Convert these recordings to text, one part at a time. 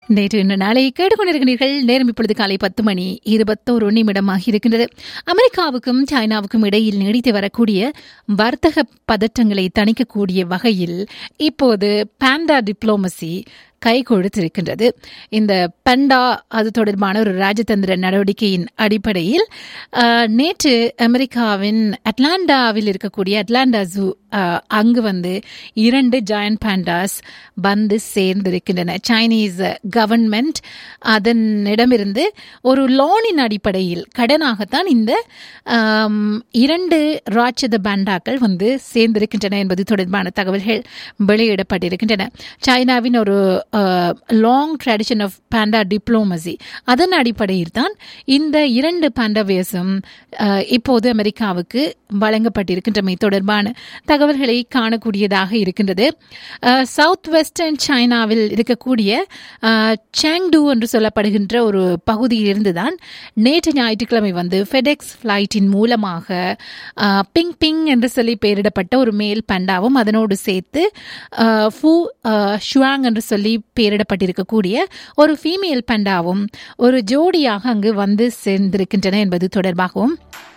நேற்று இன்று நாளை கேட்டுக்கொண்டிருக்கிறீர்கள் நேரம் இப்பொழுது காலை பத்து மணி இருபத்தோரு நிமிடமாக இருக்கின்றது அமெரிக்காவுக்கும் சைனாவுக்கும் இடையில் நீடித்து வரக்கூடிய வர்த்தக பதற்றங்களை தணிக்கக்கூடிய வகையில் இப்போது பாண்டா டிப்ளோமசி கை கொடுத்திருக்கின்றது இந்த பண்டா அது தொடர்பான ஒரு ராஜதந்திர நடவடிக்கையின் அடிப்படையில் அஹ், நேற்று அமெரிக்காவின் அட்லாண்டாவில் இருக்கக்கூடிய அட்லாண்டா ஜூ அஹ், அங்கு வந்து இரண்டு ஜாயன்ட் பாண்டாஸ் வந்து சேர்ந்திருக்கின்றன சைனீஸ் கவர்மெண்ட் அதனிடமிருந்து ஒரு லோனின் அடிப்படையில் கடனாகத்தான் இந்த ஆம், இரண்டு ராட்சத பாண்டாக்கள் வந்து சேர்ந்திருக்கின்றன என்பது தொடர்பான தகவல்கள் வெளியிடப்பட்டிருக்கின்றன சைனாவின் ஒரு long tradition of panda diplomacy அதன் அடிப்படையில் தான் இந்த இரண்டு பாண்டவேஸும் இப்போது அமெரிக்காவுக்கு வழங்கப்பட்டிருக்கின்றமை தொடர்பான தகவல்களை காணக்கூடியதாக இருக்கின்றது சவுத் வெஸ்டர்ன் சைனாவில் இருக்கக்கூடிய சாங்டு என்று சொல்லப்படுகின்ற ஒரு பகுதியிலிருந்து தான் நேற்று ஞாயிற்றுக்கிழமை வந்து ஃபெடெக்ஸ் ஃப்ளைட்டின் மூலமாக அஹ், பிங் பிங் என்று சொல்லி பெயரிடப்பட்ட ஒரு மேல் பண்டாவும் அதனோடு சேர்த்து அஹ், ஃபூ அஹ், ஷுவாங் என்று சொல்லி பெயரிடப்பட்டிருக்கக்கூடிய ஒரு ஃபீமேல் பண்டாவும் ஒரு ஜோடியாக அங்கு வந்து சேர்ந்திருக்கின்றன என்பது தொடர்பாகவும்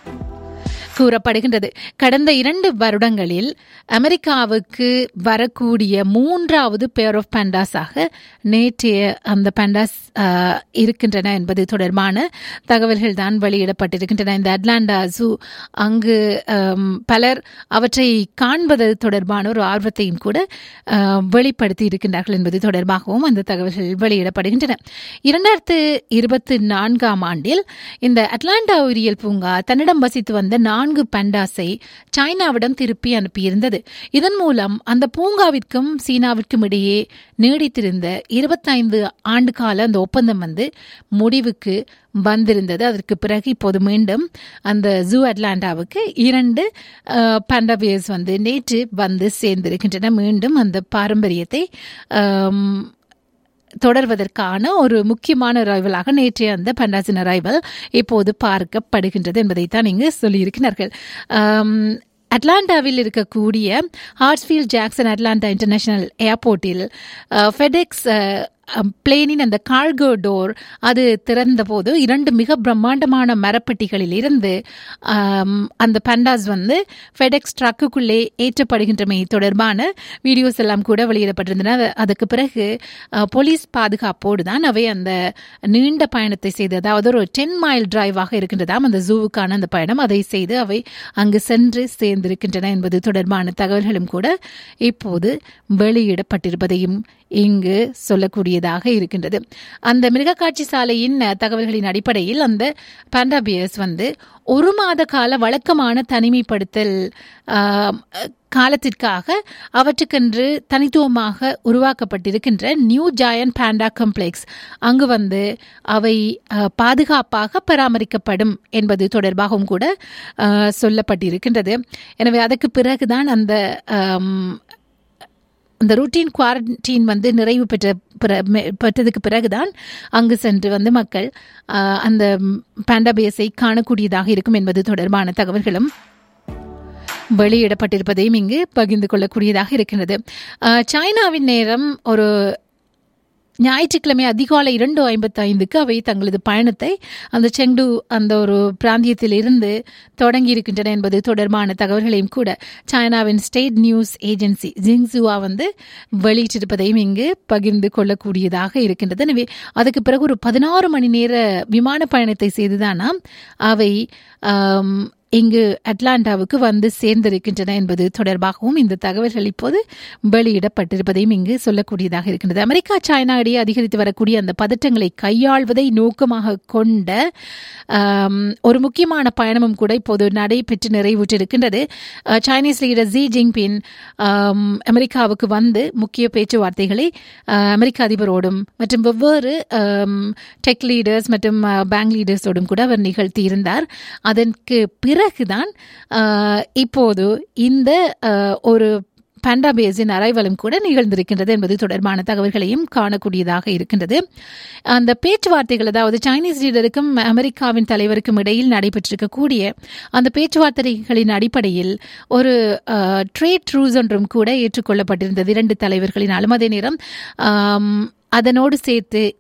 கூறப்படுகின்றது கடந்த இரண்டு வருடங்களில் அமெரிக்காவுக்கு வரக்கூடிய மூன்றாவது பேர் ஆஃப் பண்டாஸாக நேற்றைய அந்த பண்டாஸ் ஆஹ், இருக்கின்றன என்பது தொடர்பான தகவல்கள் தான் வெளியிடப்பட்டிருக்கின்றன இந்த அட்லாண்டா ஜூ அங்கு ஆம், பலர் அவற்றை காண்பது தொடர்பான ஒரு ஆர்வத்தையும் கூட ஆஹ், வெளிப்படுத்தி இருக்கின்றார்கள் என்பது தொடர்பாகவும் அந்த தகவல்கள் வெளியிடப்படுகின்றன இரண்டாயிரத்து இருபத்தி நான்காம் ஆண்டில் இந்த அட்லாண்டா உயிரியல் பூங்கா தன்னிடம் வசித்து வந்த நான்கு பண்டாஸை சைனாவிடம் திருப்பி அனுப்பியிருந்தது இதன் மூலம் அந்த பூங்காவிற்கும் சீனாவிற்கும் இடையே நீடித்திருந்த இருபத்தைந்து ஆண்டு கால அந்த ஒப்பந்தம் வந்து முடிவுக்கு வந்திருந்தது அதற்கு பிறகு இப்போது மீண்டும் அந்த ஜூ அட்லாண்டாவுக்கு இரண்டு பண்டபியர்ஸ் வந்து நேற்று வந்து சேர்ந்திருக்கின்றன மீண்டும் அந்த பாரம்பரியத்தை ஆம், தொடர்வதற்கான ஒரு முக்கியமான அரைவலாக நேற்றைய அந்த பண்டாசின் அரைவல் இப்போது பார்க்கப்படுகின்றது என்பதைத்தான் இங்கு சொல்லியிருக்கிறார்கள் ஆம், அட்லாண்டாவில் இருக்கக்கூடிய ஹார்ட்ஸ்ஃபீல்ட் ஜாக்சன் அட்லாண்டா இன்டர்நேஷனல் ஏர்போர்ட்டில் ஃபெடெக்ஸ் பிளேனின் அந்த கார்கோ டோர் அது திறந்தபோது இரண்டு மிக பிரம்மாண்டமான மரப்பெட்டிகளில் இருந்து ஆம், அந்த பண்டாஸ் வந்து ஃபெடெக்ஸ் ட்ரக்குக்குள்ளே ஏற்றப்படுகின்றமை தொடர்பான வீடியோஸ் எல்லாம் கூட வெளியிடப்பட்டிருந்தன அது- அதுக்கு பிறகு அஹ், போலீஸ் பாதுகாப்போடு தான் அவை அந்த நீண்ட பயணத்தை செய்து அதாவது ஒரு டென் மைல் டிரைவாக இருக்கின்றதாம் அந்த ஜூவுக்கான அந்த பயணம் அதை செய்து அவை அங்கு சென்று சேர்ந்திருக்கின்றன என்பது தொடர்பான தகவல்களும் கூட இப்போது வெளியிடப்பட்டிருப்பதையும் இங்கு சொல்லக்கூடியதாக இருக்கின்றது அந்த மிருகக்காட்சி சாலையின் அஹ், தகவல்களின் அடிப்படையில் அந்த பாண்டாபியர்ஸ் வந்து ஒரு மாத கால வழக்கமான தனிமைப்படுத்தல் ஆம், அஹ், காலத்திற்காக அவற்றுக்கென்று தனித்துவமாக உருவாக்கப்பட்டிருக்கின்ற நியூ ஜாயன் பாண்டா காம்ப்ளெக்ஸ் அங்கு வந்து அவை அஹ், பாதுகாப்பாக பராமரிக்கப்படும் என்பது தொடர்பாகவும் கூட அஹ், சொல்லப்பட்டிருக்கின்றது எனவே அதற்கு பிறகுதான் அந்த ஆம், அந்த ரூட்டீன் குவாரண்டைன் வந்து நிறைவு பெற்ற பிற- மெ- பெற்றதுக்கு பிறகுதான் அங்கு சென்று வந்து மக்கள் ஆஹ், அந்த பேண்டாபேஸை காணக்கூடியதாக இருக்கும் என்பது தொடர்பான தகவல்களும் வெளியிடப்பட்டிருப்பதையும் இங்கு பகிர்ந்து கொள்ளக்கூடியதாக இருக்கின்றது ஆஹ், சைனாவின் நேரம் ஒரு ஞாயிற்றுக்கிழமை அதிகாலை இரண்டு ஐம்பத்தி ஐந்துக்கு அவை தங்களது பயணத்தை அந்த செங்டு அந்த ஒரு பிராந்தியத்தில் இருந்து தொடங்கி இருக்கின்றன என்பது தொடர்பான தகவல்களையும் கூட சைனாவின் ஸ்டேட் நியூஸ் ஏஜென்சி ஜிங்சுவா வந்து வெளியிட்டிருப்பதையும் இங்கு பகிர்ந்து கொள்ளக்கூடியதாக இருக்கின்றது எனவே அதுக்கு பிறகு ஒரு பதினாறு மணி நேர விமான பயணத்தை செய்துதானாம் அவை ஆம், இங்கு அட்லாண்டாவுக்கு வந்து சேர்ந்திருக்கின்றன என்பது தொடர்பாகவும் இந்த தகவல்கள் இப்போது வெளியிடப்பட்டிருப்பதையும் இங்கு சொல்லக்கூடியதாக இருக்கின்றது அமெரிக்கா சைனா இடையே அதிகரித்து வரக்கூடிய அந்த பதற்றங்களை கையாள்வதை நோக்கமாக கொண்ட ஆம், ஒரு முக்கியமான பயணமும் கூட இப்போது நடைபெற்று நிறைவுற்றிருக்கின்றது அஹ், சைனீஸ் லீடர் ஜி ஜிங்பின் ஆம், அமெரிக்காவுக்கு வந்து முக்கிய பேச்சுவார்த்தைகளை அஹ், அமெரிக்க அதிபரோடும் மற்றும் வெவ்வேறு டெக் லீடர்ஸ் மற்றும் பேங்க் லீடர்ஸோடும் கூட அவர் நிகழ்த்தியிருந்தார் அதற்கு பிறகுதான் அஹ், இப்போது இந்த அஹ், ஒரு பண்டா பேஸின் அரைவலும் கூட நிகழ்ந்திருக்கின்றது என்பது தொடர்பான தகவல்களையும் காணக்கூடியதாக இருக்கின்றது அந்த பேச்சுவார்த்தைகள் அதாவது சைனீஸ் லீடருக்கும் அமெரிக்காவின் தலைவருக்கும் இடையில் நடைபெற்றிருக்கக்கூடிய அந்த பேச்சுவார்த்தைகளின் அடிப்படையில் ஒரு ட்ரேட் ட்ரூஸ் ஒன்றும் கூட ஏற்றுக்கொள்ளப்பட்டிருந்தது இரண்டு தலைவர்களினாலும் அதே நேரம் ஆம், அதனோடு சேர்த்து